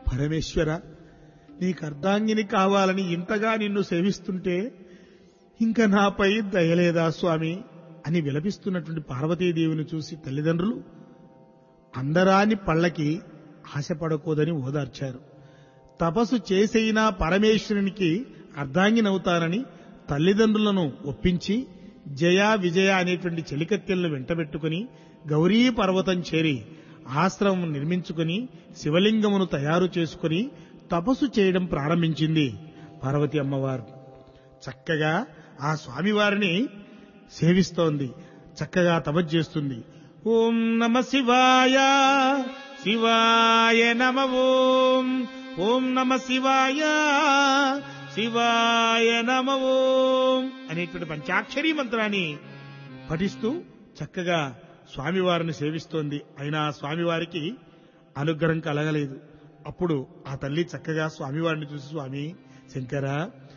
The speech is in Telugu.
పరమేశ్వర నీకు అర్ధాంగిని కావాలని ఇంతగా నిన్ను సేవిస్తుంటే ఇంకా నాపై దయలేదా స్వామి అని విలపిస్తున్నటువంటి పార్వతీదేవిని చూసి తల్లిదండ్రులు అందరాని పళ్ళకి ఆశపడకూడదని ఓదార్చారు తపస్సు చేసైనా పరమేశ్వరునికి అర్ధాంగినవుతానని తల్లిదండ్రులను ఒప్పించి జయ విజయ అనేటువంటి చెలికత్తెలను వెంటబెట్టుకుని గౌరీ పర్వతం చేరి ఆశ్రమం నిర్మించుకుని శివలింగమును తయారు చేసుకుని తపస్సు చేయడం ప్రారంభించింది పార్వతి అమ్మవారు చక్కగా ఆ స్వామివారిని సేవిస్తోంది చక్కగా తపస్సు చేస్తుంది ఓం నమ శివాయ శివాయ నమ ఓం ఓం నమ శివాయ శివాయ నమ ఓం అనేటువంటి పంచాక్షరీ మంత్రాన్ని పఠిస్తూ చక్కగా స్వామివారిని సేవిస్తోంది అయినా ఆ స్వామివారికి అనుగ్రహం కలగలేదు అప్పుడు ఆ తల్లి చక్కగా స్వామివారిని చూసి స్వామి శంకర